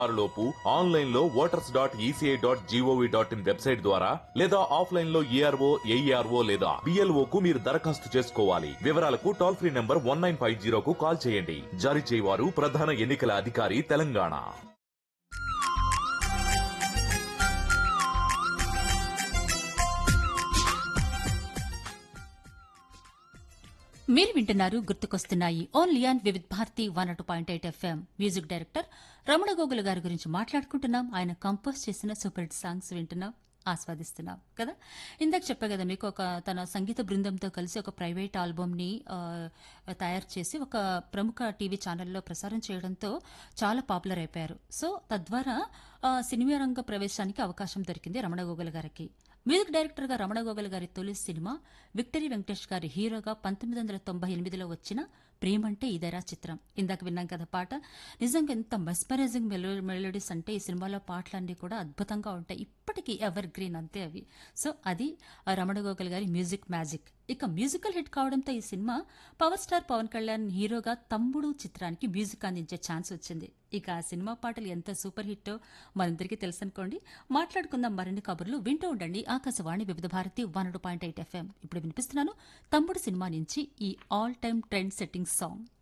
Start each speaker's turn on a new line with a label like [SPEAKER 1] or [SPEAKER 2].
[SPEAKER 1] లోపు ఆన్లైన్ లో voters dot ECI dot GOV dot in website ద్వారా లేదా ఆఫ్లైన్ లో ఈఆర్ఓ ఏఈఆర్ఓ లేదా బిఎల్ఓ కు మీరు దరఖాస్తు చేసుకోవాలి వివరాలకు toll free number one nine five జీరోకు కాల్ చేయండి జారీ చేయవారు ప్రధాన ఎన్నికల అధికారి తెలంగాణ
[SPEAKER 2] మీరు వింటున్నారు గుర్తుకొస్తున్నాయి only on Vividh Bharati one two point eight FM music director Ramana Gogula గారి గురించి మాట్లాడుకుంటున్నాం ఆయన కంపోజ్ చేసిన సూపర్ హిట్ సాంగ్స్ వింటున్నాం ఆస్వాదిస్తున్నాం కదా ఇందాక చెప్పా కదా మీకు ఒక తన సంగీత బృందంతో కలిసి ఒక ప్రైవేట్ ఆల్బమ్ని ఆ, తయారు చేసి ఒక ప్రముఖ టీవీ ఛానల్లో ప్రసారం చేయడంతో చాలా పాపులర్ అయిపోయారు సో తద్వారా ఆ, సినిమా రంగ ప్రవేశానికి అవకాశం దొరికింది రమణ గోగుల గారికి మ్యూజిక్ డైరెక్టర్గా రమణ గోగల్ గారి తొలి సినిమా విక్టరీ వెంకటేష్ గారి హీరోగా పంతొమ్మిది వందల తొంభై ఎనిమిదిలో వచ్చిన ప్రేమంటే ఇదేరా చిత్రం ఇందాక విన్నాం కదా పాట నిజంగా ఎంత మెస్పరైజింగ్ మెలో మెలోడీస్ అంటే ఈ సినిమాలో పాటలన్నీ కూడా అద్భుతంగా ఉంటాయి ఇప్పటికీ ఎవర్ గ్రీన్ అంతే అవి సో అది ఆ రమణ గోగల్ గారి మ్యూజిక్ మ్యాజిక్ ఇక మ్యూజికల్ హిట్ కావడంతో ఈ cinema power star Pavan Kalyan హీరోగా తమ్ముడు చిత్రానికి మ్యూజిక్ అందించే ఛాన్స్ వచ్చింది ఇక ఆ సినిమా పాటలు ఎంత సూపర్ హిట్టో మనందరికీ తెలుసనుకోండి మాట్లాడుకుందాం మరిన్ని కబుర్లు వింటూ ఉండండి Akashvani Vividha Bharati one point eight FM ఇప్పుడు వినిపిస్తున్నాను తమ్ముడు సినిమా నుంచి ఈ all time trend setting song